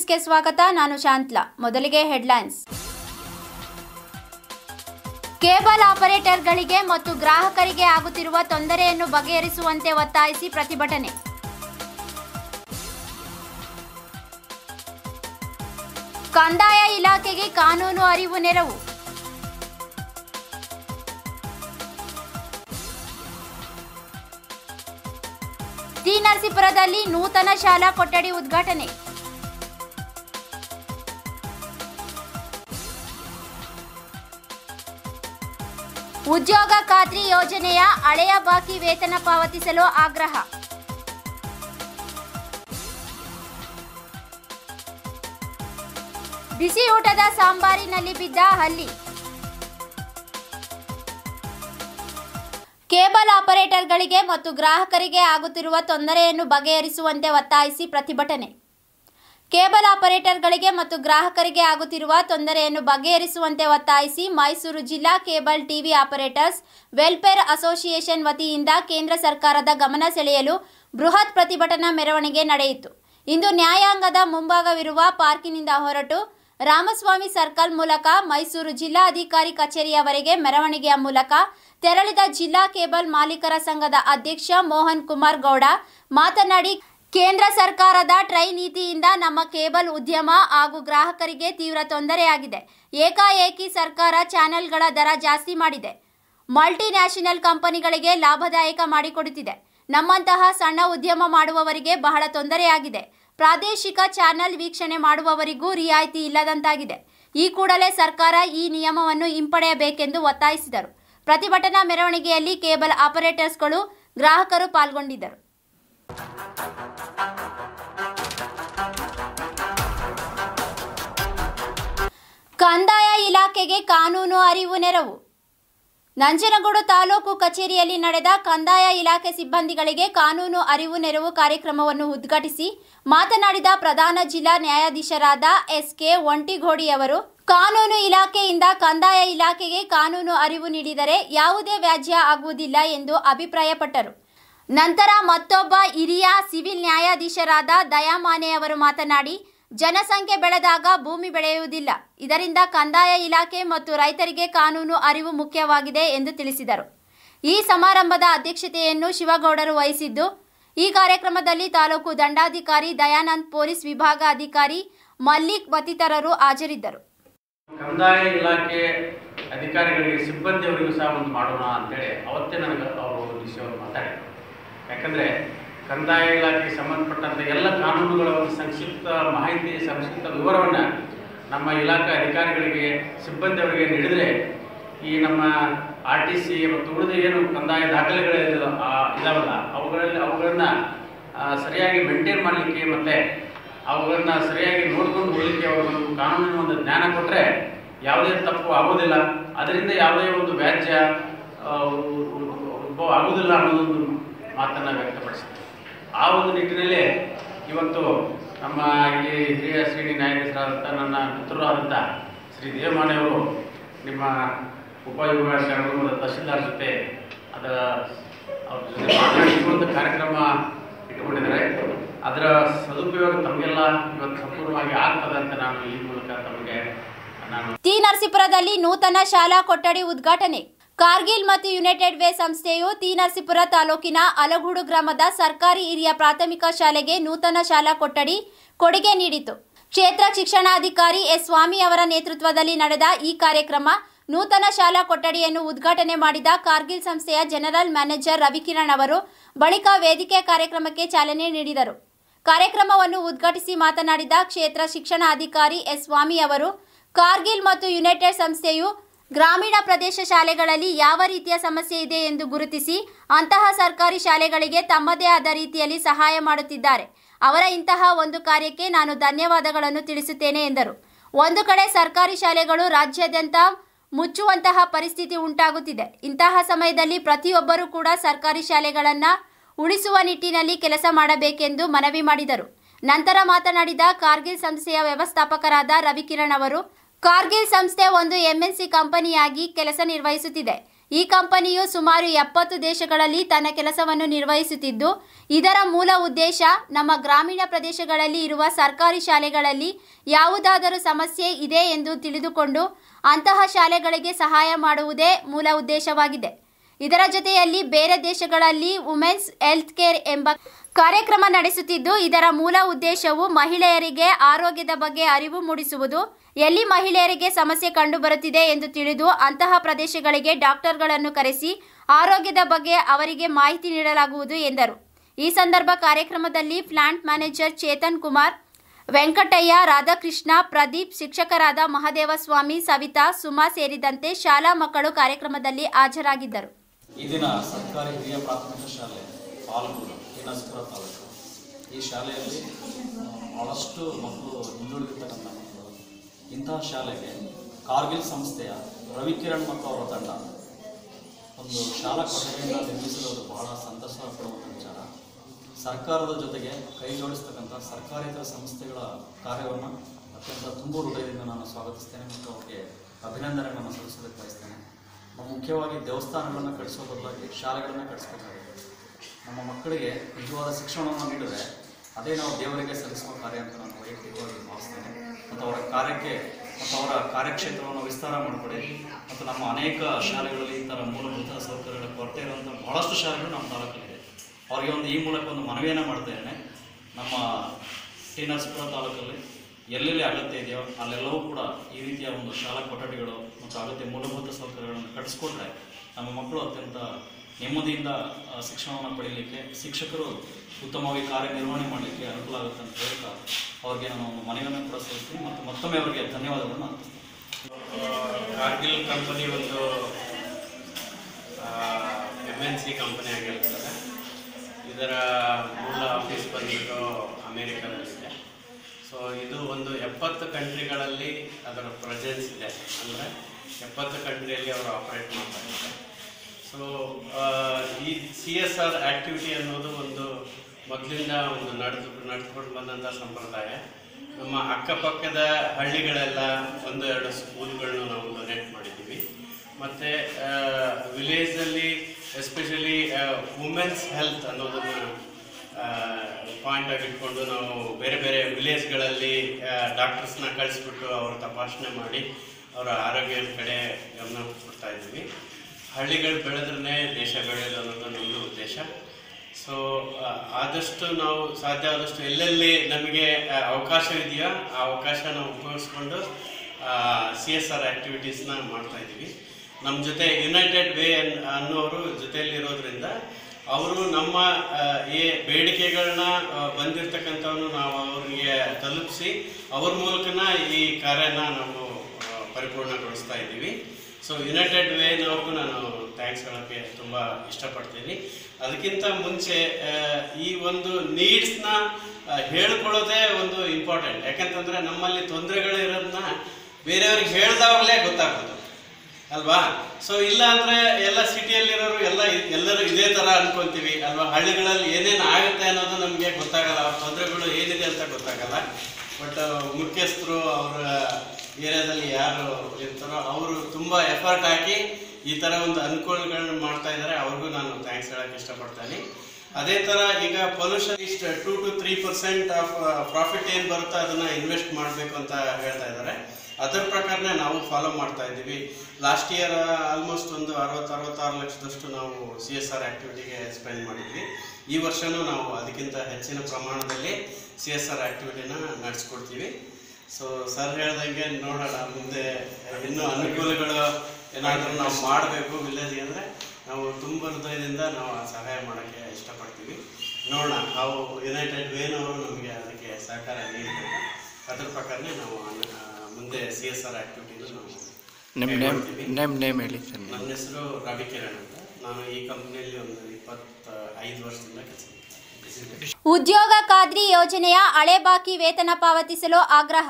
ನ್ಯೂಸ್ಗೆ ಸ್ವಾಗತ ನಾನು ಶಾಂತ್ಲಾ ಮೊದಲಿಗೆ ಹೆಡ್ಲೈನ್ಸ್ ಕೇಬಲ್ ಆಪರೇಟರ್ಗಳಿಗೆ ಮತ್ತು ಗ್ರಾಹಕರಿಗೆ ಆಗುತ್ತಿರುವ ತೊಂದರೆಯನ್ನು ಬಗೆಹರಿಸುವಂತೆ ಒತ್ತಾಯಿಸಿ ಪ್ರತಿಭಟನೆ ಕಂದಾಯ ಇಲಾಖೆಗೆ ಕಾನೂನು ಅರಿವು ನೆರವು ಟಿ ನರಸೀಪುರದಲ್ಲಿ ನೂತನ ಶಾಲಾ ಕೊಠಡಿ ಉದ್ಘಾಟನೆ ಉದ್ಯೋಗ ಖಾತ್ರಿ ಯೋಜನೆಯ ಹಳೆಯ ಬಾಕಿ ವೇತನ ಪಾವತಿಸಲು ಆಗ್ರಹ ಬಿಸಿ ಊಟದ ಸಾಂಬಾರಿನಲ್ಲಿ ಬಿದ್ದ ಹಲ್ಲಿ ಕೇಬಲ್ ಆಪರೇಟರ್ಗಳಿಗೆ ಮತ್ತು ಗ್ರಾಹಕರಿಗೆ ಆಗುತ್ತಿರುವ ತೊಂದರೆಯನ್ನು ಬಗೆಹರಿಸುವಂತೆ ಒತ್ತಾಯಿಸಿ ಪ್ರತಿಭಟನೆ ಕೇಬಲ್ ಆಪರೇಟರ್ಗಳಿಗೆ ಮತ್ತು ಗ್ರಾಹಕರಿಗೆ ಆಗುತ್ತಿರುವ ತೊಂದರೆಯನ್ನು ಬಗೆಹರಿಸುವಂತೆ ಒತ್ತಾಯಿಸಿ ಮೈಸೂರು ಜಿಲ್ಲಾ cable TV operators welfare association ವತಿಯಿಂದ ಕೇಂದ್ರ ಸರ್ಕಾರದ ಗಮನ ಸೆಳೆಯಲು ಬೃಹತ್ ಪ್ರತಿಭಟನಾ ಮೆರವಣಿಗೆ ನಡೆಯಿತು ಇಂದು ನ್ಯಾಯಾಂಗದ ಮುಂಭಾಗವಿರುವ ಪಾರ್ಕಿನಿಂದ ಹೊರಟು ರಾಮಸ್ವಾಮಿ ಸರ್ಕಲ್ ಮೂಲಕ ಮೈಸೂರು ಜಿಲ್ಲಾಧಿಕಾರಿ ಕಚೇರಿಯವರೆಗೆ ಮೆರವಣಿಗೆಯ ಮೂಲಕ ತೆರಳಿದ ಜಿಲ್ಲಾ ಕೇಬಲ್ ಮಾಲೀಕರ ಸಂಘದ ಅಧ್ಯಕ್ಷ ಮೋಹನ್ ಕುಮಾರ್ ಗೌಡ ಮಾತನಾಡಿ ಕೇಂದ್ರ ಸರ್ಕಾರದ ಟ್ರೈ ನೀತಿಯಿಂದ ನಮ್ಮ ಕೇಬಲ್ ಉದ್ಯಮ ಹಾಗೂ ಗ್ರಾಹಕರಿಗೆ ತೀವ್ರ ತೊಂದರೆಯಾಗಿದೆ ಏಕಾಏಕಿ ಸರ್ಕಾರ ಚಾನೆಲ್ಗಳ ದರ ಜಾಸ್ತಿ ಮಾಡಿದೆ ಮಲ್ಟಿ ನ್ಯಾಷನಲ್ ಕಂಪನಿಗಳಿಗೆ ಲಾಭದಾಯಕ ಮಾಡಿಕೊಡುತ್ತಿದೆ ನಮ್ಮಂತಹ ಸಣ್ಣ ಉದ್ಯಮ ಮಾಡುವವರಿಗೆ ಬಹಳ ತೊಂದರೆಯಾಗಿದೆ ಪ್ರಾದೇಶಿಕ ಚಾನೆಲ್ ವೀಕ್ಷಣೆ ಮಾಡುವವರಿಗೂ ರಿಯಾಯಿತಿ ಇಲ್ಲದಂತಾಗಿದೆ ಈ ಕೂಡಲೇ ಸರ್ಕಾರ ಈ ನಿಯಮವನ್ನು ಹಿಂಪಡೆಯಬೇಕೆಂದು ಒತ್ತಾಯಿಸಿದರು ಪ್ರತಿಭಟನಾ ಮೆರವಣಿಗೆಯಲ್ಲಿ ಕೇಬಲ್ ಆಪರೇಟರ್ಸ್ಗಳು ಗ್ರಾಹಕರು ಪಾಲ್ಗೊಂಡಿದ್ದರು ಕಂದಾಯ ಇಲಾಖೆಗೆ ಕಾನೂನು ಅರಿವು ನೆರವು ನಂಜನಗೂಡು ತಾಲೂಕು ಕಚೇರಿಯಲ್ಲಿ ನಡೆದ ಕಂದಾಯ ಇಲಾಖೆ ಸಿಬ್ಬಂದಿಗಳಿಗೆ ಕಾನೂನು ಅರಿವು ನೆರವು ಕಾರ್ಯಕ್ರಮವನ್ನು ಉದ್ಘಾಟಿಸಿ ಮಾತನಾಡಿದ ಪ್ರಧಾನ ಜಿಲ್ಲಾ ನ್ಯಾಯಾಧೀಶರಾದ ಎಸ್ಕೆ ಒಂಟಿಗೋಡಿಯವರು ಕಾನೂನು ಇಲಾಖೆಯಿಂದ ಕಂದಾಯ ಇಲಾಖೆಗೆ ಕಾನೂನು ಅರಿವು ನೀಡಿದರೆ ಯಾವುದೇ ವ್ಯಾಜ್ಯ ಆಗುವುದಿಲ್ಲ ಎಂದು ಅಭಿಪ್ರಾಯಪಟ್ಟರು ನಂತರ ಮತ್ತೊಬ್ಬ ಹಿರಿಯ ಸಿವಿಲ್ ನ್ಯಾಯಾಧೀಶರಾದ ದಯಾಮಾನೆ ಅವರು ಮಾತನಾಡಿ ಜನಸಂಖ್ಯೆ ಬೆಳೆದಾಗ ಭೂಮಿ ಬೆಳೆಯುವುದಿಲ್ಲ ಇದರಿಂದ ಕಂದಾಯ ಇಲಾಖೆ ಮತ್ತು ರೈತರಿಗೆ ಕಾನೂನು ಅರಿವು ಮುಖ್ಯವಾಗಿದೆ ಎಂದು ತಿಳಿಸಿದರು ಈ ಸಮಾರಂಭದ ಅಧ್ಯಕ್ಷತೆಯನ್ನು ಶಿವಗೌಡರು ವಹಿಸಿದ್ದು ಈ ಕಾರ್ಯಕ್ರಮದಲ್ಲಿ ತಾಲೂಕು ದಂಡಾಧಿಕಾರಿ ದಯಾನಂದ್ ಪೊಲೀಸ್ ವಿಭಾಗ ಅಧಿಕಾರಿ ಮಲ್ಲಿಕ್ ಮತ್ತಿತರರು ಹಾಜರಿದ್ದರು ಕಂದಾಯ ಇಲಾಖೆ ಅಧಿಕಾರಿಗಳಿಗೆ ಸಿಬ್ಬಂದಿಯವರಿಗೂ ಸಹ ಒಂದು ಮಾಡೋಣ ಅಂತೇಳಿ ಅವತ್ತೇ ನನಗೆ ಅವರು ಡಿ ಸಿ ಅವರು ಮಾತಾಡಿದರು ಯಾಕಂದರೆ ಕಂದಾಯ ಇಲಾಖೆಗೆ ಸಂಬಂಧಪಟ್ಟಂಥ ಎಲ್ಲ ಕಾನೂನುಗಳ ಒಂದು ಸಂಕ್ಷಿಪ್ತ ಮಾಹಿತಿ ಸಂಕ್ಷಿಪ್ತ ವಿವರವನ್ನು ನಮ್ಮ ಇಲಾಖೆ ಅಧಿಕಾರಿಗಳಿಗೆ ಸಿಬ್ಬಂದಿಯವರಿಗೆ ನೀಡಿದರೆ ಈ ನಮ್ಮ ಆರ್ ಟಿ ಸಿ ಮತ್ತು ಉಳಿದ ಏನು ಕಂದಾಯ ದಾಖಲೆಗಳು ಇದಾವಲ್ಲ ಅವುಗಳಲ್ಲಿ ಅವುಗಳನ್ನು ಸರಿಯಾಗಿ ಮೇಂಟೈನ್ ಮಾಡಲಿಕ್ಕೆ ಮತ್ತು ಅವುಗಳನ್ನ ಸರಿಯಾಗಿ ನೋಡ್ಕೊಂಡು ಹೋಗಲಿಕ್ಕೆ ಅವ್ರಿಗೊಂದು ಕಾನೂನಿನ ಒಂದು ಜ್ಞಾನ ಕೊಟ್ಟರೆ ಯಾವುದೇ ತಪ್ಪು ಆಗೋದಿಲ್ಲ ಅದರಿಂದ ಯಾವುದೇ ಒಂದು ವ್ಯಾಜ್ಯ ಆ, ಉದ್ಭವ ಆಗುವುದಿಲ್ಲ ಅನ್ನೋದೊಂದು ಮಾತನ್ನು ವ್ಯಕ್ತಪಡಿಸಿದೆ ಆ ಒಂದು ನಿಟ್ಟಿನಲ್ಲಿ ಇವತ್ತು ನಮ್ಮ ಇಲ್ಲಿ ಹಿರಿಯ ಶ್ರೇಣಿ ನ್ಯಾಯಾಧೀಶರಾದಂಥ ನನ್ನ ಮಿತ್ರರು ಆದಂಥ ಶ್ರೀ ದೇವಮಾನೆಯವರು ನಿಮ್ಮ ಉಪವಿಭಾಗಾಧಿಕಾರಿಗಳು ಮತ್ತು ತಹಶೀಲ್ದಾರ್ ಜೊತೆ ಅದ ಅವ್ರ ಜೊತೆ ಮಾತನಾಡಿ ಈ ಒಂದು ಕಾರ್ಯಕ್ರಮ ಇಟ್ಕೊಂಡಿದ್ದಾರೆ ಅದರ ಸದುಪಯೋಗ ತಮಗೆಲ್ಲ ಇವತ್ತು ಸಂಪೂರ್ಣವಾಗಿ ಆಗ್ತದೆ ಅಂತ ನಾನು ಈ ಮೂಲಕ ತಮಗೆ ನಾನು ಟಿ ನರಸೀಪುರದಲ್ಲಿ ನೂತನ ಶಾಲಾ ಕೊಠಡಿ ಉದ್ಘಾಟನೆ ಕಾರ್ಗಿಲ್ ಮತ್ತು ಯುನೈಟೆಡ್ ವೇ ಸಂಸ್ಥೆಯು ಟಿ ನರಸೀಪುರ ತಾಲೂಕಿನ ಅಲಗೂಡು ಗ್ರಾಮದ ಸರ್ಕಾರಿ ಹಿರಿಯ ಪ್ರಾಥಮಿಕ ಶಾಲೆಗೆ ನೂತನ ಶಾಲಾ ಕೊಠಡಿ ಕೊಡುಗೆ ನೀಡಿತು ಕ್ಷೇತ್ರ ಶಿಕ್ಷಣಾಧಿಕಾರಿ ಎಸ್ ಸ್ವಾಮಿ ಅವರ ನೇತೃತ್ವದಲ್ಲಿ ನಡೆದ ಈ ಕಾರ್ಯಕ್ರಮ ನೂತನ ಶಾಲಾ ಕೊಠಡಿಯನ್ನು ಉದ್ಘಾಟನೆ ಮಾಡಿದ ಕಾರ್ಗಿಲ್ ಸಂಸ್ಥೆಯ ಜನರಲ್ ಮ್ಯಾನೇಜರ್ ರವಿಕಿರಣ್ ಅವರು ಬಳಿಕ ವೇದಿಕೆ ಕಾರ್ಯಕ್ರಮಕ್ಕೆ ಚಾಲನೆ ನೀಡಿದರು ಕಾರ್ಯಕ್ರಮವನ್ನು ಉದ್ಘಾಟಿಸಿ ಮಾತನಾಡಿದ ಕ್ಷೇತ್ರ ಶಿಕ್ಷಣಾಧಿಕಾರಿ ಎಸ್ ಸ್ವಾಮಿ ಅವರು ಕಾರ್ಗಿಲ್ ಮತ್ತು ಯುನೈಟೆಡ್ ಸಂಸ್ಥೆಯು ಗ್ರಾಮೀಣ ಪ್ರದೇಶ ಶಾಲೆಗಳಲ್ಲಿ ಯಾವ ರೀತಿಯ ಸಮಸ್ಯೆ ಇದೆ ಎಂದು ಗುರುತಿಸಿ ಅಂತಹ ಸರ್ಕಾರಿ ಶಾಲೆಗಳಿಗೆ ತಮ್ಮದೇ ಆದ ರೀತಿಯಲ್ಲಿ ಸಹಾಯ ಮಾಡುತ್ತಿದ್ದಾರೆ ಅವರ ಇಂತಹ ಒಂದು ಕಾರ್ಯಕ್ಕೆ ನಾನು ಧನ್ಯವಾದಗಳನ್ನು ತಿಳಿಸುತ್ತೇನೆ ಎಂದರು ಒಂದು ಕಡೆ ಸರ್ಕಾರಿ ಶಾಲೆಗಳು ರಾಜ್ಯಾದ್ಯಂತ ಮುಚ್ಚುವಂತಹ ಪರಿಸ್ಥಿತಿ ಉಂಟಾಗುತ್ತಿದೆ ಇಂತಹ ಸಮಯದಲ್ಲಿ ಪ್ರತಿಯೊಬ್ಬರೂ ಕೂಡ ಸರ್ಕಾರಿ ಶಾಲೆಗಳನ್ನು ಉಳಿಸುವ ನಿಟ್ಟಿನಲ್ಲಿ ಕೆಲಸ ಮಾಡಬೇಕೆಂದು ಮನವಿ ಮಾಡಿದರು ನಂತರ ಮಾತನಾಡಿದ ಕಾರ್ಗಿಲ್ ಸಂಸ್ಥೆಯ ವ್ಯವಸ್ಥಾಪಕರಾದ ರವಿಕಿರಣ್ ಅವರು ಕಾರ್ಗಿಲ್ ಸಂಸ್ಥೆ ಒಂದು ಎಂಎನ್ಸಿ ಕಂಪನಿಯಾಗಿ ಕೆಲಸ ನಿರ್ವಹಿಸುತ್ತಿದೆ ಈ ಕಂಪನಿಯು ಸುಮಾರು ಎಪ್ಪತ್ತು ದೇಶಗಳಲ್ಲಿ ತನ್ನ ಕೆಲಸವನ್ನು ನಿರ್ವಹಿಸುತ್ತಿದ್ದು ಇದರ ಮೂಲ ಉದ್ದೇಶ ನಮ್ಮ ಗ್ರಾಮೀಣ ಪ್ರದೇಶಗಳಲ್ಲಿ ಇರುವ ಸರ್ಕಾರಿ ಶಾಲೆಗಳಲ್ಲಿ ಯಾವುದಾದರೂ ಸಮಸ್ಯೆ ಇದೆ ಎಂದು ತಿಳಿದುಕೊಂಡು ಅಂತಹ ಶಾಲೆಗಳಿಗೆ ಸಹಾಯ ಮಾಡುವುದೇ ಮೂಲ ಉದ್ದೇಶವಾಗಿದೆ ಇದರ ಜೊತೆಯಲ್ಲಿ ಬೇರೆ ದೇಶಗಳಲ್ಲಿ ವುಮೆನ್ಸ್ ಹೆಲ್ತ್ ಕೇರ್ ಎಂಬ ಕಾರ್ಯಕ್ರಮ ನಡೆಸುತ್ತಿದ್ದು ಇದರ ಮೂಲ ಉದ್ದೇಶವು ಮಹಿಳೆಯರಿಗೆ ಆರೋಗ್ಯದ ಬಗ್ಗೆ ಅರಿವು ಮೂಡಿಸುವುದು ಎಲ್ಲಿ ಮಹಿಳೆಯರಿಗೆ ಸಮಸ್ಯೆ ಕಂಡುಬರುತ್ತಿದೆ ಎಂದು ತಿಳಿದು ಅಂತಹ ಪ್ರದೇಶಗಳಿಗೆ ಡಾಕ್ಟರ್ಗಳನ್ನು ಕರೆಸಿ ಆರೋಗ್ಯದ ಬಗ್ಗೆ ಅವರಿಗೆ ಮಾಹಿತಿ ನೀಡಲಾಗುವುದು ಎಂದರು ಈ ಸಂದರ್ಭ ಕಾರ್ಯಕ್ರಮದಲ್ಲಿ ಪ್ಲಾಂಟ್ ಮ್ಯಾನೇಜರ್ ಚೇತನ್ ಕುಮಾರ್ ವೆಂಕಟಯ್ಯ ರಾಧಾಕೃಷ್ಣ ಪ್ರದೀಪ್ ಶಿಕ್ಷಕರಾದ ಮಹದೇವಸ್ವಾಮಿ ಸವಿತಾ ಸುಮಾ ಸೇರಿದಂತೆ ಶಾಲಾ ಮಕ್ಕಳು ಕಾರ್ಯಕ್ರಮದಲ್ಲಿ ಹಾಜರಾಗಿದ್ದರು ಈ ದಿನ ಸರ್ಕಾರಿ ಹಿರಿಯ ಪ್ರಾಥಮಿಕ ಶಾಲೆ ಪಾಲಕೂರು ಶ್ರೀನಿವಾಸಪುರ ತಾಲೂಕು ಈ ಶಾಲೆಯಲ್ಲಿ ಆ, ಭಾಳಷ್ಟು ಮಕ್ಕಳು ಹಿಂದುಳಿದಿರ್ತಕ್ಕಂಥ ಮಕ್ಕಳು ಇಂತಹ ಶಾಲೆಗೆ ಕಾರ್ಗಿಲ್ ಸಂಸ್ಥೆಯ ರವಿಕಿರಣ್ ಮತ್ತು ಅವರ ತಂಡ ಒಂದು ಶಾಲಾ ಕೊಠಡಿಯನ್ನು ನಿರ್ಮಿಸಿರೋದು ಬಹಳ ಸಂತಸ ಪಡುವಂಥ ವಿಚಾರ ಸರ್ಕಾರದ ಜೊತೆಗೆ ಕೈ ಜೋಡಿಸ್ತಕ್ಕಂಥ ಸರ್ಕಾರೇತರ ಸಂಸ್ಥೆಗಳ ಕಾರ್ಯವನ್ನು ಅತ್ಯಂತ ತುಂಬ ಹೃದಯದಿಂದ ನಾನು ಸ್ವಾಗತಿಸ್ತೇನೆ ಮತ್ತು ಅವರಿಗೆ ಅಭಿನಂದನೆಗಳನ್ನು ಸಲ್ಲಿಸೋದಕ್ಕೆ ಬಯಸ್ತೇನೆ ನಾವು ಮುಖ್ಯವಾಗಿ ದೇವಸ್ಥಾನಗಳನ್ನು ಕಟ್ಟಿಸೋ ಬದಲಾಗಿ ಶಾಲೆಗಳನ್ನು ಕಟ್ಟಿಸ್ಬೇಕಾಗುತ್ತೆ ನಮ್ಮ ಮಕ್ಕಳಿಗೆ ನಿಜವಾದ ಶಿಕ್ಷಣವನ್ನು ನೀಡಿದ್ರೆ ಅದೇ ನಾವು ದೇವರಿಗೆ ಸಲ್ಲಿಸುವ ಕಾರ್ಯ ಅಂತ ನಾನು ವೈಯಕ್ತಿಕವಾಗಿ ಭಾವಿಸ್ತೇನೆ ಮತ್ತು ಅವರ ಕಾರ್ಯಕ್ಕೆ ಮತ್ತು ಅವರ ಕಾರ್ಯಕ್ಷೇತ್ರವನ್ನು ವಿಸ್ತಾರ ಮಾಡಿಕೊಡಿ ಮತ್ತು ನಮ್ಮ ಅನೇಕ ಶಾಲೆಗಳಲ್ಲಿ ಈ ಥರ ಮೂಲಭೂತ ಸೌಕರ್ಯಗಳ ಕೊರತೆ ಇರುವಂಥ ಬಹಳಷ್ಟು ಶಾಲೆಗಳು ನಮ್ಮ ತಾಲೂಕಲ್ಲಿದೆ ಅವರಿಗೆ ಒಂದು ಈ ಮೂಲಕ ಒಂದು ಮನವಿಯನ್ನು ಮಾಡ್ತಾ ಇದ್ದೇನೆ ನಮ್ಮ ಟಿ ನರಸೀಪುರ ತಾಲೂಕಲ್ಲಿ ಎಲ್ಲೆಲ್ಲಿ ಅಗತ್ಯ ಇದೆಯೋ ಅಲ್ಲೆಲ್ಲವೂ ಕೂಡ ಈ ರೀತಿಯ ಒಂದು ಶಾಲಾ ಕೊಠಡಿಗಳು ಮತ್ತು ಅಗತ್ಯ ಮೂಲಭೂತ ಸೌಕರ್ಯಗಳನ್ನು ಕಟ್ಟಿಸ್ಕೊಟ್ರೆ ನಮ್ಮ ಮಕ್ಕಳು ಅತ್ಯಂತ ನೆಮ್ಮದಿಯಿಂದ ಆ, ಶಿಕ್ಷಣವನ್ನು ಪಡೀಲಿಕ್ಕೆ ಶಿಕ್ಷಕರು ಉತ್ತಮವಾಗಿ ಕಾರ್ಯನಿರ್ವಹಣೆ ಮಾಡಲಿಕ್ಕೆ ಅನುಕೂಲ ಆಗುತ್ತೆ ಅಂತ ಹೇಳ್ತಾ ಅವ್ರಿಗೆ ನಾನು ಒಂದು ಮನವಿಯನ್ನು ಕೂಡ ಸಲ್ಲಿಸ್ತೀನಿ ಮತ್ತು ಮತ್ತೊಮ್ಮೆ ಅವರಿಗೆ ಧನ್ಯವಾದಗಳನ್ನು ಅರ್ಪಿಸ್ತೀನಿ ಕಾರ್ಗಿಲ್ ಕಂಪನಿ ಒಂದು ಎಮ್ ಎನ್ ಸಿ ಕಂಪನಿ ಆಗಿರ್ತದೆ ಇದರ ಮೂಲ ಆಫೀಸ್ ಬಂದ್ಬಿಟ್ಟು ಅಮೇರಿಕಾದಲ್ಲಿದೆ ಸೊ ಇದು ಒಂದು ಎಪ್ಪತ್ತು ಕಂಟ್ರಿಗಳಲ್ಲಿ ಅದರ ಪ್ರೆಸೆನ್ಸ್ ಇದೆ ಅಂದರೆ ಎಪ್ಪತ್ತು ಕಂಟ್ರಿಯಲ್ಲಿ ಅವರು ಆಪರೇಟ್ ಮಾಡ್ತಾ ಇದ್ದಾರೆ ಸೊ ಈ ಸಿ ಎಸ್ ಆರ್ ಆ್ಯಕ್ಟಿವಿಟಿ ಅನ್ನೋದು ಒಂದು ಮೊದಲಿಂದ ಒಂದು ನಡೆದು ನಡೆದುಕೊಂಡು ಬಂದಂಥ ಸಂಪ್ರದಾಯ ನಮ್ಮ ಅಕ್ಕಪಕ್ಕದ ಹಳ್ಳಿಗಳೆಲ್ಲ ಒಂದು ಎರಡು ಸ್ಕೂಲ್ಗಳನ್ನ ನಾವು ಡೊನೇಟ್ ಮಾಡಿದ್ದೀವಿ ಮತ್ತು ವಿಲೇಜಲ್ಲಿ ಎಸ್ಪೆಷಲಿ ವುಮೆನ್ಸ್ ಹೆಲ್ತ್ ಅನ್ನೋದನ್ನು ಪಾಯಿಂಟ್ ಆಗಿ ಇಟ್ಕೊಂಡು ನಾವು ಬೇರೆ ಬೇರೆ ವಿಲೇಜ್ಗಳಲ್ಲಿ ಡಾಕ್ಟರ್ಸ್ನ ಕಳಿಸ್ಬಿಟ್ಟು ಅವ್ರ ತಪಾಸಣೆ ಮಾಡಿ ಅವರ ಆರೋಗ್ಯದ ಕಡೆ ಗಮನ ಕೊಡ್ತಾ ಇದ್ದೀವಿ ಹಳ್ಳಿಗಳು ಬೆಳೆದ್ರೆ ದೇಶ ಬೆಳೆಯೋದು ಅನ್ನೋದು ನಮ್ಮದು ಉದ್ದೇಶ ಸೊ ಆದಷ್ಟು ನಾವು ಸಾಧ್ಯ ಆದಷ್ಟು ಎಲ್ಲೆಲ್ಲಿ ನಮಗೆ ಆ, ಅವಕಾಶವಿದೆಯೋ ಆ ಅವಕಾಶ ನಾವು ಉಪಯೋಗಿಸ್ಕೊಂಡು ಸಿ ಎಸ್ ಆರ್ ಆ್ಯಕ್ಟಿವಿಟೀಸ್ನ ಮಾಡ್ತಾ ಇದ್ದೀವಿ ನಮ್ಮ ಜೊತೆ ಯುನೈಟೆಡ್ ವೇ ಅನ್ ಅನ್ನೋರು ಜೊತೆಯಲ್ಲಿರೋದ್ರಿಂದ ಅವರು ನಮ್ಮ ಆ, ಈ ಬೇಡಿಕೆಗಳನ್ನ ಬಂದಿರತಕ್ಕಂಥವನ್ನು ನಾವು ಅವರಿಗೆ ತಲುಪಿಸಿ ಅವ್ರ ಮೂಲಕನ ಈ ಕಾರ್ಯನ ನಾವು ಆ, ಪರಿಪೂರ್ಣಗೊಳಿಸ್ತಾ ಇದ್ದೀವಿ ಸೊ ಯುನೈಟೆಡ್ ವೇನವ್ರಿಗೂ ನಾನು ಥ್ಯಾಂಕ್ಸ್ ಹೇಳೋಕ್ಕೆ ತುಂಬ ಇಷ್ಟಪಡ್ತೀನಿ ಅದಕ್ಕಿಂತ ಮುಂಚೆ ಆ, ಈ ಒಂದು ನೀಡ್ಸ್ನ ಹೇಳ್ಕೊಳ್ಳೋದೇ ಒಂದು ಇಂಪಾರ್ಟೆಂಟ್ ಯಾಕಂತಂದ್ರೆ ನಮ್ಮಲ್ಲಿ ತೊಂದರೆಗಳಿರೋದನ್ನ ಬೇರೆಯವ್ರಿಗೆ ಹೇಳ್ದಾಗಲೇ ಗೊತ್ತಾಗೋದು ಅಲ್ವಾ ಸೊ ಇಲ್ಲ ಅಂದ್ರೆ ಎಲ್ಲ ಸಿಟಿಯಲ್ಲಿರೋರು ಎಲ್ಲ ಇ- ಎಲ್ಲರೂ ಇದೇ ತರ ಅನ್ಕೊಂತೀವಿ ಅಲ್ವಾ ಹಳ್ಳಿಗಳಲ್ಲಿ ಏನೇನು ಆಗುತ್ತೆ ಅನ್ನೋದು ನಮಗೆ ಗೊತ್ತಾಗಲ್ಲ ಅವ್ರ ತೊಂದರೆಗಳು ಏನಿದೆ ಅಂತ ಗೊತ್ತಾಗಲ್ಲ ಬಟ್ ಮುಖ್ಯಸ್ಥರು ಅವರ ಏರಿಯಾದಲ್ಲಿ ಯಾರು ಇರ್ತಾರೋ ಅವರು ತುಂಬಾ ಎಫರ್ಟ್ ಹಾಕಿ ಈ ತರ ಒಂದು ಅನುಕೂಲಗಳನ್ನ ಮಾಡ್ತಾ ಇದ್ದಾರೆ ಅವ್ರಿಗೂ ನಾನು ಥ್ಯಾಂಕ್ಸ್ ಹೇಳಕ್ ಇಷ್ಟಪಡ್ತೀನಿ ಅದೇ ತರ ಈಗ ಪೊಲ್ಯೂಷನ್ ಇಷ್ಟ two to three percent of profit ಏನು ಬರುತ್ತೋ ಅದನ್ನ ಇನ್ವೆಸ್ಟ್ ಮಾಡಬೇಕು ಅಂತ ಹೇಳ್ತಾ ಇದ್ದಾರೆ ಅದರ ಪ್ರಕಾರನೇ ನಾವು ಫಾಲೋ ಮಾಡ್ತಾ ಇದ್ದೀವಿ ಲಾಸ್ಟ್ ಇಯರ್ ಆಲ್ಮೋಸ್ಟ್ ಒಂದು ಅರವತ್ತು ಅರವತ್ತಾರು ಲಕ್ಷದಷ್ಟು ನಾವು ಸಿ ಎಸ್ ಆರ್ ಆ್ಯಕ್ಟಿವಿಟಿಗೆ ಸ್ಪೆಂಡ್ ಮಾಡಿದ್ವಿ ಈ ವರ್ಷನೂ ನಾವು ಅದಕ್ಕಿಂತ ಹೆಚ್ಚಿನ ಪ್ರಮಾಣದಲ್ಲಿ ಸಿ ಎಸ್ ಆರ್ ಆ್ಯಕ್ಟಿವಿಟಿನ ನಡೆಸ್ಕೊಡ್ತೀವಿ ಸೊ ಸರ್ ಹೇಳ್ದಂಗೆ ನೋಡೋಣ ಮುಂದೆ ಇನ್ನೂ ಅನುಕೂಲಗಳು ಏನಾದರೂ ನಾವು ಮಾಡಬೇಕು ವಿಲೇಜ್ಗೆ ಅಂದರೆ ನಾವು ತುಂಬ ಹೃದಯದಿಂದ ನಾವು ಆ ಸಹಾಯ ಮಾಡೋಕ್ಕೆ ಇಷ್ಟಪಡ್ತೀವಿ ನೋಡೋಣ ನಾವು ಯುನೈಟೆಡ್ ವೇನವರು ನಮಗೆ ಅದಕ್ಕೆ ಸಹಕಾರ ನೀಡಬೇಕು ಅದ್ರ ಪ್ರಕಾರನೇ ನಾವು ಅನ್ನ- ಆ, ಮುಂದೆ ಸಿ ಎಸ್ ಆರ್ ಆ್ಯಕ್ಟಿವಿಟೀಸ್ ನಾವು ನಿಮ್ಮ ನೇಮ್ ಕೈಗೊಳ್ತೀವಿ. ನೇಮ್ ನೇಮ್ ಹೇಳಿ ಸರ್ ನನ್ನ ಹೆಸರು ರವಿ ಕಿರಣ್ ಅಂತ ನಾನು ಈ ಕಂಪ್ನಿಯಲ್ಲಿ ಒಂದು ಇಪ್ಪತ್ತ ಐದು ವರ್ಷದಿಂದ ಕೆಲಸ ಮಾಡ್ತೀನಿ ಉದ್ಯೋಗ ಖಾದ್ರಿ ಯೋಜನೆಯ ಹಳೆ ಬಾಕಿ ವೇತನ ಪಾವತಿಸಲು ಆಗ್ರಹ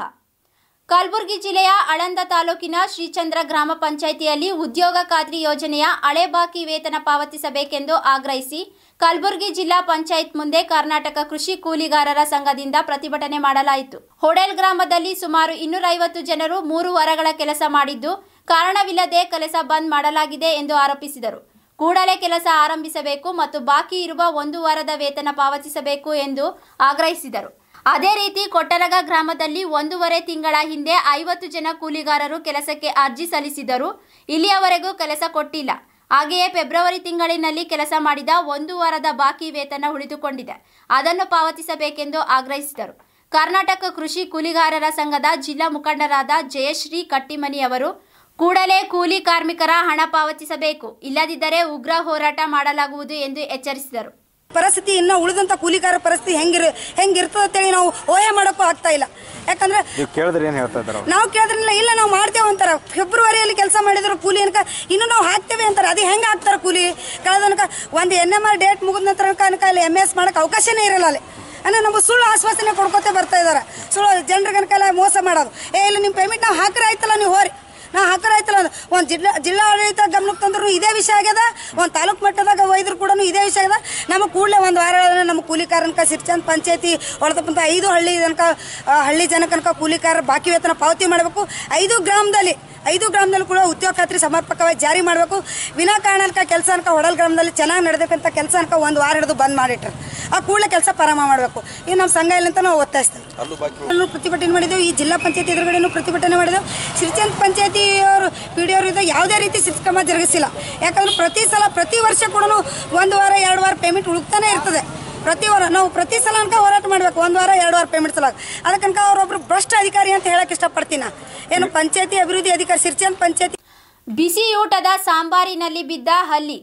ಕಲಬುರಗಿ ಜಿಲ್ಲೆಯ ಆಳಂದ ತಾಲೂಕಿನ ಶ್ರೀಚಂದ್ರ ಗ್ರಾಮ ಪಂಚಾಯಿತಿಯಲ್ಲಿ ಉದ್ಯೋಗ ಖಾದ್ರಿ ಯೋಜನೆಯ ಹಳೆ ಬಾಕಿ ವೇತನ ಪಾವತಿಸಬೇಕೆಂದು ಆಗ್ರಹಿಸಿ ಕಲಬುರಗಿ ಜಿಲ್ಲಾ ಪಂಚಾಯತ್ ಮುಂದೆ ಕರ್ನಾಟಕ ಕೃಷಿ ಕೂಲಿಗಾರರ ಸಂಘದಿಂದ ಪ್ರತಿಭಟನೆ ಮಾಡಲಾಯಿತು ಹೋಡೆಲ್ ಗ್ರಾಮದಲ್ಲಿ ಸುಮಾರು ಇನ್ನೂರೈವತ್ತು ಜನರು ಮೂರು ವಾರಗಳ ಕೆಲಸ ಮಾಡಿದ್ದು ಕಾರಣವಿಲ್ಲದೆ ಕೆಲಸ ಬಂದ್ ಮಾಡಲಾಗಿದೆ ಎಂದು ಆರೋಪಿಸಿದರು ಕೂಡಲೇ ಕೆಲಸ ಆರಂಭಿಸಬೇಕು ಮತ್ತು ಬಾಕಿ ಇರುವ ಒಂದು ವಾರದ ವೇತನ ಪಾವತಿಸಬೇಕು ಎಂದು ಆಗ್ರಹಿಸಿದರು ಅದೇ ರೀತಿ ಕೊಟ್ಟರಗ ಗ್ರಾಮದಲ್ಲಿ ಒಂದೂವರೆ ತಿಂಗಳ ಹಿಂದೆ ಐವತ್ತು ಜನ ಕೂಲಿಗಾರರು ಕೆಲಸಕ್ಕೆ ಅರ್ಜಿ ಸಲ್ಲಿಸಿದರು ಇಲ್ಲಿಯವರೆಗೂ ಕೆಲಸ ಕೊಟ್ಟಿಲ್ಲ ಹಾಗೆಯೇ ಫೆಬ್ರವರಿ ತಿಂಗಳಿನಲ್ಲಿ ಕೆಲಸ ಮಾಡಿದ ಒಂದು ವಾರದ ಬಾಕಿ ವೇತನ ಉಳಿದುಕೊಂಡಿದೆ ಅದನ್ನು ಪಾವತಿಸಬೇಕೆಂದು ಆಗ್ರಹಿಸಿದರು ಕರ್ನಾಟಕ ಕೃಷಿ ಕೂಲಿಗಾರರ ಸಂಘದ ಜಿಲ್ಲಾ ಮುಖಂಡರಾದ ಜಯಶ್ರೀ ಕಟ್ಟಿಮನಿ ಅವರು ಕೂಡಲೇ ಕೂಲಿ ಕಾರ್ಮಿಕರ ಹಣ ಪಾವತಿಸಬೇಕು ಇಲ್ಲದಿದ್ದರೆ ಉಗ್ರ ಹೋರಾಟ ಮಾಡಲಾಗುವುದು ಎಂದು ಎಚ್ಚರಿಸಿದರು ಪರಿಸ್ಥಿತಿ ಇನ್ನು ಉಳಿದಂತ ಕೂಲಿಗಾರ ಪರಿಸ್ಥಿತಿ ಹೆಂಗಿರ ಹೆಂಗಿರ್ತದೆ ಅಂತೇಳಿ ನಾವು ಊಹೆ ಮಾಡೋಕ್ಕೂ ಆಗ್ತಾ ಇಲ್ಲ ಯಾಕಂದ್ರೆ ನೀವು ಕೇಳಿದ್ರೆ ಏನು ಹೇಳ್ತಾ ಇದ್ದಾರೆ ನಾವು ಕೇಳಿದ್ರಲ್ಲ ಇಲ್ಲ ನಾವು ಮಾಡ್ತೇವೆ ಅಂತಾರ ಫೆಬ್ರವರಿಯಲ್ಲಿ ಕೆಲಸ ಮಾಡಿದ್ರು ಕೂಲಿ ಅನ್ಕ ಇನ್ನು ನಾವು ಹಾಕ್ತೇವೆ ಅಂತಾರೆ ಅದು ಹೆಂಗೆ ಹಾಕ್ತಾರ ಕೂಲಿ ಕಳೆದನಕ ಒಂದು ಎನ್ ಎಮ್ ಆರ್ ಡೇಟ್ ಮುಗಿದ ನಂತರ ಅನ್ಕ ಅಲ್ಲಿ ಎಮ್ ಎಸ್ ಮಾಡಕ್ಕೆ ಅವಕಾಶನೇ ಇರಲ್ಲ ಅಲ್ಲಿ ಅಂದ್ರೆ ನಮ್ಗೆ ಸುಳ್ಳು ಆಶ್ವಾಸನೆ ಕೊಡ್ಕೋತೆ ಬರ್ತಾ ಇದಾರೆ ಸುಳ್ಳು ಜನರಿಗೆ ಅನ್ಕಲ್ಲ ಮೋಸ ಮಾಡೋದು ಏ ಇಲ್ಲ ನಿಮ್ಮ ಪೇಮೆಂಟ್ ನಾವು ಹಾಕ್ರೆ ಆಯ್ತಲ್ಲ ನೀವು ಹೋರಿ ನಾ ಹಾಕರ ಆಯ್ತಲ್ಲ ಒಂದು ಜಿಲ್ಲಾ ಜಿಲ್ಲಾ ಆಡಳಿತ ಗಮನಕ್ಕೆ ತಂದ್ರು ಇದೇ ವಿಷಯ ಆಗ್ಯದ ಒಂದು ತಾಲೂಕು ಮಟ್ಟದಾಗ ಒಯ್ದ್ರು ಕೂಡ ಇದೇ ವಿಷಯ ಆಗ್ಯದ ನಮಗೆ ಕೂಡಲೇ ಒಂದು ವಾರ ನಮ್ಮ ಕೂಲಿಕಾರನಕ ಸಿರ್ಚಂದ್ ಪಂಚಾಯತಿ ಹೊಡೆದಪ್ಪಂತ ಐದು ಹಳ್ಳಿ ತನಕ ಆ, ಹಳ್ಳಿ ಜನಕನಕ ಕೂಲಿಕಾರ ಬಾಕಿ ವೇತನ ಪಾವತಿ ಮಾಡಬೇಕು ಐದು ಗ್ರಾಮದಲ್ಲಿ ಐದು ಗ್ರಾಮದಲ್ಲಿ ಕೂಡ ಉದ್ಯೋಗ ಖಾತ್ರಿ ಸಮರ್ಪಕವಾಗಿ ಜಾರಿ ಮಾಡಬೇಕು ವಿನಾಕಾರಣಕ ಕೆಲಸ ಅನ್ಕ ಹೊಡಲ್ ಗ್ರಾಮದಲ್ಲಿ ಚೆನ್ನಾಗಿ ನಡೆದಕ್ಕಂಥ ಕೆಲಸ ಅನ್ಕ ಒಂದು ವಾರ ಹಿಡಿದು ಬಂದ್ ಮಾಡಿಟ್ರು ಆ ಕೂಡಲೇ ಕೆಲಸ ಪ್ರಾರಂಭ ಮಾಡಬೇಕು ಈಗ ನಮ್ಮ ಸಂಘ ಇಲ್ಲ ಅಂತ ನಾವು ಒತ್ತಾಯಿಸ್ತೇವೆ ಅಲ್ಲೂ ಪ್ರತಿಭಟನೆ ಮಾಡಿದೆವು ಈ ಜಿಲ್ಲಾ ಪಂಚಾಯತಿ ಎದುರುಗಡೆನೂ ಪ್ರತಿಭಟನೆ ಮಾಡಿದೆವು ಸಿರಿಚಂದ್ ಪಂಚಾಯತಿ ಅವರು ಪಿ ಡಿ ಅವರು ಯಾವುದೇ ರೀತಿ ಕ್ರಮ ಜರುಗಿಸಿಲ್ಲ ಯಾಕಂದ್ರೆ ಪ್ರತಿ ಸಲ ಪ್ರತಿ ವರ್ಷ ಕೂಡ ಒಂದು ವಾರ ಎರಡು ವಾರ ಪೇಮೆಂಟ್ ಉಳುಕ್ತಾನೆ ಇರ್ತದೆ ಪ್ರತಿ ವಾರ ನಾವು ಪ್ರತಿ ಸಲ ಅನ್ಕ ಹೋರಾಟ ಮಾಡಬೇಕು ಒಂದು ವಾರ ಎರಡು ವಾರ ಪೇಮೆಂಟ್ ಸಲ ಅದಕ್ಕನ್ಕ ಅವರೊಬ್ರು ಭ್ರಷ್ಟ ಅಧಿಕಾರಿ ಅಂತ ಹೇಳಕ್ ಇಷ್ಟಪಡ್ತೀನಿ ನಾ. ಏನು ಪಂಚಾಯತಿ ಅಭಿವೃದ್ಧಿ ಅಧಿಕಾರಿ ಸಿರಿಚಂದ್ ಪಂಚಾಯತಿ ಬಿಸಿಯೂಟದ ಸಾಂಬಾರಿನಲ್ಲಿ ಬಿದ್ದ ಹಲ್ಲಿ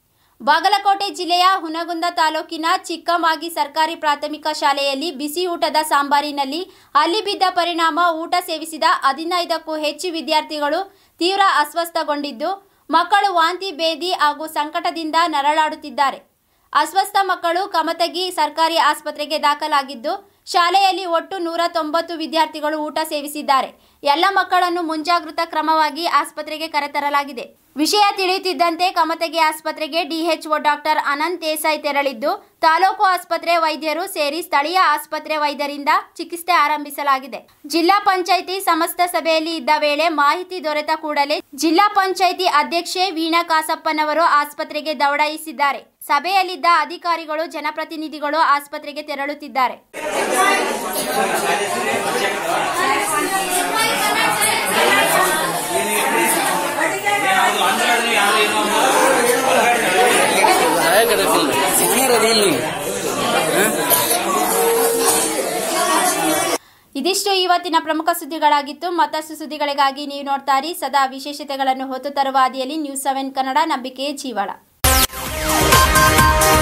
ಬಾಗಲಕೋಟೆ ಜಿಲ್ಲೆಯ ಹುನಗುಂದ ತಾಲೂಕಿನ ಚಿಕ್ಕಮಾಗಿ ಸರ್ಕಾರಿ ಪ್ರಾಥಮಿಕ ಶಾಲೆಯಲ್ಲಿ ಬಿಸಿಯೂಟದ ಸಾಂಬಾರಿನಲ್ಲಿ ಹಲ್ಲಿ ಬಿದ್ದ ಪರಿಣಾಮ ಊಟ ಸೇವಿಸಿದ ಹದಿನೈದಕ್ಕೂ ಹೆಚ್ಚು ವಿದ್ಯಾರ್ಥಿಗಳು ತೀವ್ರ ಅಸ್ವಸ್ಥಗೊಂಡಿದ್ದು ಮಕ್ಕಳು ವಾಂತಿ ಭೇದಿ ಹಾಗೂ ಸಂಕಟದಿಂದ ನರಳಾಡುತ್ತಿದ್ದಾರೆ ಅಸ್ವಸ್ಥ ಮಕ್ಕಳು ಕಮತಗಿ ಸರ್ಕಾರಿ ಆಸ್ಪತ್ರೆಗೆ ದಾಖಲಾಗಿದ್ದು ಶಾಲೆಯಲ್ಲಿ ಒಟ್ಟು ನೂರ ತೊಂಬತ್ತು ವಿದ್ಯಾರ್ಥಿಗಳು ಊಟ ಸೇವಿಸಿದ್ದಾರೆ ಎಲ್ಲ ಮಕ್ಕಳನ್ನು ಮುಂಜಾಗೃತಾ ಕ್ರಮವಾಗಿ ಆಸ್ಪತ್ರೆಗೆ ಕರೆತರಲಾಗಿದೆ ವಿಷಯ ತಿಳಿಯುತ್ತಿದ್ದಂತೆ ಕಮತಗಿ ಆಸ್ಪತ್ರೆಗೆ ಡಿಎಚ್ಒ ಡಾಕ್ಟರ್ ಅನಂತ್ ದೇಸಾಯಿ ತೆರಳಿದ್ದು ತಾಲೂಕು ಆಸ್ಪತ್ರೆ ವೈದ್ಯರು ಸೇರಿ ಸ್ಥಳೀಯ ಆಸ್ಪತ್ರೆ ವೈದ್ಯರಿಂದ ಚಿಕಿತ್ಸೆ ಆರಂಭಿಸಲಾಗಿದೆ ಜಿಲ್ಲಾ ಪಂಚಾಯಿತಿ ಸಮಸ್ತ ಸಭೆಯಲ್ಲಿ ಇದ್ದ ವೇಳೆ ಮಾಹಿತಿ ದೊರೆತ ಕೂಡಲೇ ಜಿಲ್ಲಾ ಪಂಚಾಯಿತಿ ಅಧ್ಯಕ್ಷೆ ವೀಣಾ ಕಾಸಪ್ಪನವರು ಆಸ್ಪತ್ರೆಗೆ ದೌಡಾಯಿಸಿದ್ದಾರೆ ಸಭೆಯಲ್ಲಿದ್ದ ಅಧಿಕಾರಿಗಳು ಜನಪ್ರತಿನಿಧಿಗಳು ಆಸ್ಪತ್ರೆಗೆ ತೆರಳುತ್ತಿದ್ದಾರೆ ಇದಿಷ್ಟು ಇವತ್ತಿನ ಪ್ರಮುಖ ಸುದ್ದಿಗಳಾಗಿತ್ತು ಮತ್ತಷ್ಟು ಸುದ್ದಿಗಳಿಗಾಗಿ ನೀವು ನೋಡ್ತಾ ಇರಿ ಸದಾ ವಿಶೇಷತೆಗಳನ್ನು ಹೊತ್ತು ತರುವ ಹಾದಿಯಲ್ಲಿ ನ್ಯೂಸ್ ಸೆವೆನ್ ಕನ್ನಡ ನಂಬಿಕೆಯ ಜೀವಾಳ